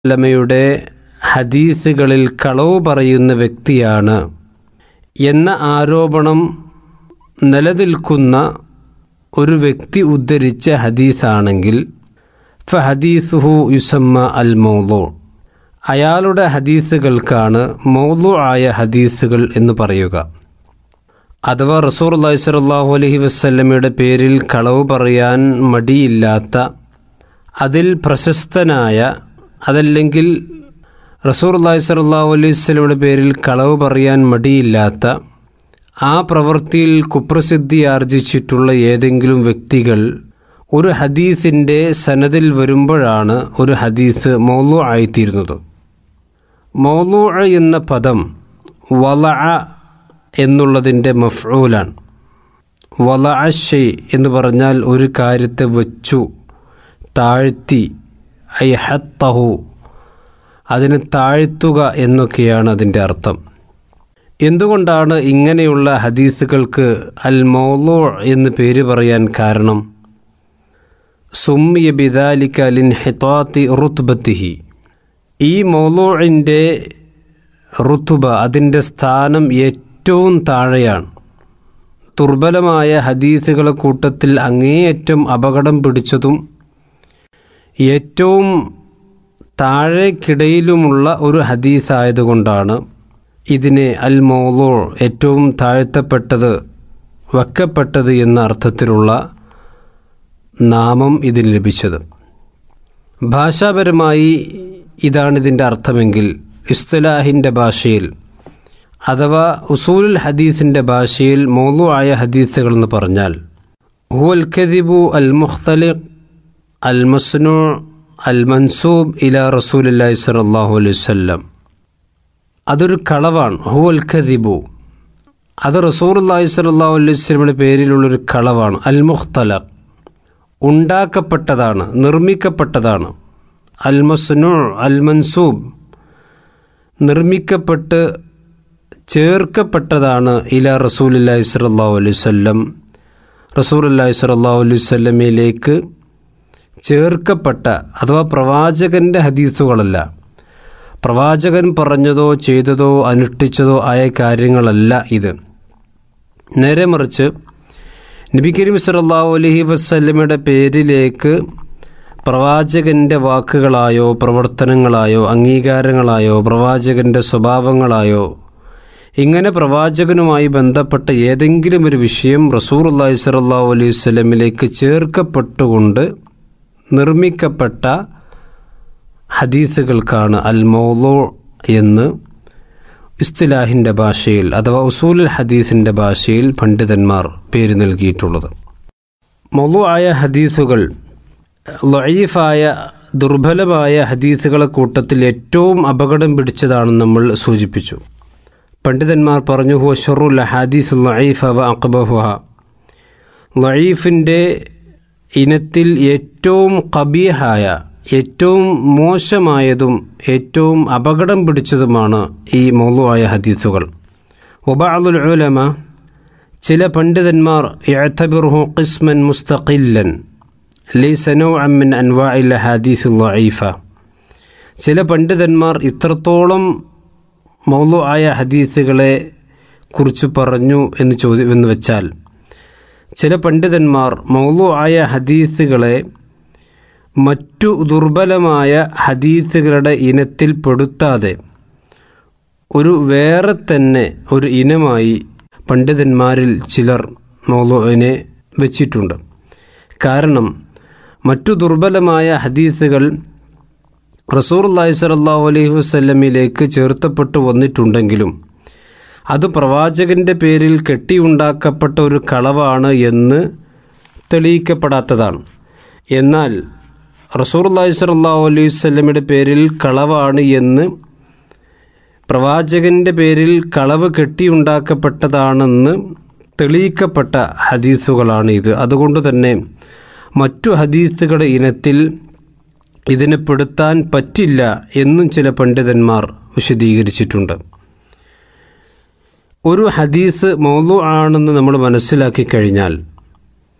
വല്ലമയുടെ ഹദീസുകളിൽ കളവ് പറയുന്ന വ്യക്തിയാണ് എന്ന ആരോപണം നിലനിൽക്കുന്ന ഒരു വ്യക്തി ഉദ്ധരിച്ച ഹദീസാണെങ്കിൽ ഫഹദീസുഹു യുസമ്മ അൽ മൗലു അയാളുടെ ഹദീസുകൾക്കാണ് മൗലു ആയ ഹദീസുകൾ എന്ന് പറയുക അഥവാ റസൂർ അള്ളഹി സ്വല്ലല്ലാഹു അലൈഹി വസല്ലമയുടെ പേരിൽ കളവ് പറയാൻ മടിയില്ലാത്ത അതിൽ പ്രശസ്തനായ അതല്ലെങ്കിൽ റസൂർ അള്ളഹി സ്വല്ലല്ലാഹു അലൈഹി വസല്ലമയുടെ പേരിൽ കളവ് പറയാൻ മടിയില്ലാത്ത ആ പ്രവൃത്തിയിൽ കുപ്രസിദ്ധി ആർജിച്ചിട്ടുള്ള ഏതെങ്കിലും വ്യക്തികൾ ഒരു ഹദീസിൻ്റെ സനദിൽ വരുമ്പോഴാണ് ഒരു ഹദീസ് മൗലു ആയിത്തീരുന്നത് മൗലു എന്ന പദം വല എന്നുള്ളതിൻ്റെ മഫ്ഊലാണ് വല ഷെയ് എന്ന് പറഞ്ഞാൽ ഒരു കാര്യത്തെ വച്ചു താഴ്ത്തി ഐഹത്തഹു അതിനെ താഴ്ത്തുക എന്നൊക്കെയാണ് അതിൻ്റെ അർത്ഥം എന്തുകൊണ്ടാണ് ഇങ്ങനെയുള്ള ഹദീസുകൾക്ക് അൽ മൗലു എന്ന് പേര് പറയാൻ കാരണം സുമ്മിയ ബിദാലിക ലിൻ ഹിത്താത്തി റുത്ബത്തിഹി ഈ മൗലൂഴിൻ്റെ റുത്തുബ അതിൻ്റെ സ്ഥാനം ഏറ്റവും താഴെയാണ് ദുർബലമായ ഹദീസുകളെ കൂട്ടത്തിൽ അങ്ങേയറ്റം അപകടം പിടിച്ചതും ഏറ്റവും താഴേക്കിടയിലുമുള്ള ഒരു ഹദീസായതുകൊണ്ടാണ് ഇതിനെ അൽ മൗലൂ ഏറ്റവും താഴ്ത്തപ്പെട്ടത് വക്കപ്പെട്ടത് എന്ന അർത്ഥത്തിലുള്ള നാമം ഇതിന് ലഭിച്ചത് ഭാഷാപരമായി ഇതാണ് ഇതിൻ്റെ അർത്ഥമെങ്കിൽ ഇസ്തുലാഹിൻ്റെ ഭാഷയിൽ അഥവാ ഉസൂലുൽ ഹദീസിൻ്റെ ഭാഷയിൽ മൗലു ആയ ഹദീസുകൾ എന്ന് പറഞ്ഞാൽ ഹുവൽ ഖദിബു അൽ മുഖ്തലിഖ് അൽ മസ്നു അൽ മൻസൂബ് ഇല റസൂലി സലാഹു അലൈഹി വല്ലം അതൊരു കളവാണ് ഹുവൽ ഖദിബു അത് റസൂർ അള്ളാഹി സ്വല്ലാഹു അലൈഹി സ്വലമിയുടെ പേരിലുള്ളൊരു കളവാണ് അൽ മുഖ്തലഖ് ഉണ്ടാക്കപ്പെട്ടതാണ് നിർമ്മിക്കപ്പെട്ടതാണ് അൽ മസ്നു അൽ മൻസൂബ് നിർമ്മിക്കപ്പെട്ട് ചേർക്കപ്പെട്ടതാണ് ഇല റസൂലി സ്വല്ലാഹു അലൈഹി വല്ലം റസൂൽ അല്ലാഹി സ്വല്ലാഹു അലൈഹി സ്വല്ലമയിലേക്ക് ചേർക്കപ്പെട്ട അഥവാ പ്രവാചകൻ്റെ ഹദീസുകളല്ല പ്രവാചകൻ പറഞ്ഞതോ ചെയ്തതോ അനുഷ്ഠിച്ചതോ ആയ കാര്യങ്ങളല്ല ഇത് നേരെ മറിച്ച് നബി കരീം സല്ലല്ലാഹു അലൈഹി വസല്ലമയുടെ പേരിലേക്ക് പ്രവാചകൻ്റെ വാക്കുകളായോ പ്രവർത്തനങ്ങളായോ അംഗീകാരങ്ങളായോ പ്രവാചകൻ്റെ സ്വഭാവങ്ങളായോ ഇങ്ങനെ പ്രവാചകനുമായി ബന്ധപ്പെട്ട ഏതെങ്കിലും ഒരു വിഷയം റസൂർ അള്ളാഹി സലാഹു അലൈഹി വസ്ലമിലേക്ക് ചേർക്കപ്പെട്ടുകൊണ്ട് നിർമ്മിക്കപ്പെട്ട ഹദീസുകൾക്കാണ് അൽ മൗലോ എന്ന് ഇസ്തിലാഹിൻ്റെ ഭാഷയിൽ അഥവാ ഉസൂലുൽ ഹദീസിൻ്റെ ഭാഷയിൽ പണ്ഡിതന്മാർ പേര് നൽകിയിട്ടുള്ളത് മൗലു ആയ ഹദീസുകൾ ലയീഫായ ദുർബലമായ ഹദീസുകളെ കൂട്ടത്തിൽ ഏറ്റവും അപകടം പിടിച്ചതാണെന്ന് നമ്മൾ സൂചിപ്പിച്ചു പണ്ഡിതന്മാർ പറഞ്ഞു ഹുവ ഷറുൽ ഹദീസ് ലയീഫ വ അക്ബഹുഹ ലയീഫിൻ്റെ ഇനത്തിൽ ഏറ്റവും കബീഹായ ഏറ്റവും മോശമായതും ഏറ്റവും അപകടം പിടിച്ചതുമാണ് ഈ മൗലുവായ ഹദീസുകൾ ഒബാദുൽ ഉലമ ചില പണ്ഡിതന്മാർ യഅ്തബിറുഹു ഖിസ്മൻ മുസ്തഖില്ലൻ ലൈസനോ അമ്മിൻ അൻവാഇൽ ഹദീസ് ലഈഫ ചില പണ്ഡിതന്മാർ ഇത്രത്തോളം മൗലു ആയ ഹദീസുകളെ കുറിച്ച് പറഞ്ഞു എന്ന് ചോദ്യം എന്ന് വെച്ചാൽ ചില പണ്ഡിതന്മാർ മൗലു ആയ ഹദീസുകളെ മറ്റു ദുർബലമായ ഹദീസുകളുടെ ഇനത്തിൽ പെടുത്താതെ ഒരു വേറെ തന്നെ ഒരു ഇനമായി പണ്ഡിതന്മാരിൽ ചിലർ മൗലുവിനെ വെച്ചിട്ടുണ്ട് കാരണം മറ്റു ദുർബലമായ ഹദീസുകൾ റസൂർ അള്ളാഹി സ്വല്ലല്ലാഹു അലൈഹി വസല്ലമിലേക്ക് ചേർത്തപ്പെട്ടു വന്നിട്ടുണ്ടെങ്കിലും അത് പ്രവാചകൻ്റെ പേരിൽ കെട്ടിയുണ്ടാക്കപ്പെട്ട ഒരു കളവാണ് എന്ന് തെളിയിക്കപ്പെടാത്തതാണ് എന്നാൽ റസൂർ അള്ളാഹി സ്വല്ലല്ലാഹു അലൈഹി വസല്ലമയുടെ പേരിൽ കളവാണ് എന്ന് പ്രവാചകൻ്റെ പേരിൽ കളവ് കെട്ടിയുണ്ടാക്കപ്പെട്ടതാണെന്ന് തെളിയിക്കപ്പെട്ട ഹദീസുകളാണ് ഇത് അതുകൊണ്ട് തന്നെ മറ്റു ഹദീസുകളുടെ ഇനത്തിൽ ഇതിനെ പെടുത്താൻ പറ്റില്ല എന്നും ചില പണ്ഡിതന്മാർ വിശദീകരിച്ചിട്ടുണ്ട് ഒരു ഹദീസ് മൗലു ആണെന്ന് നമ്മൾ മനസ്സിലാക്കി കഴിഞ്ഞാൽ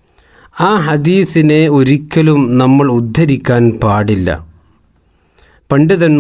ആ ഹദീസിനെ ഒരിക്കലും നമ്മൾ ഉദ്ധരിക്കാൻ പാടില്ല പണ്ഡിതന്മാർ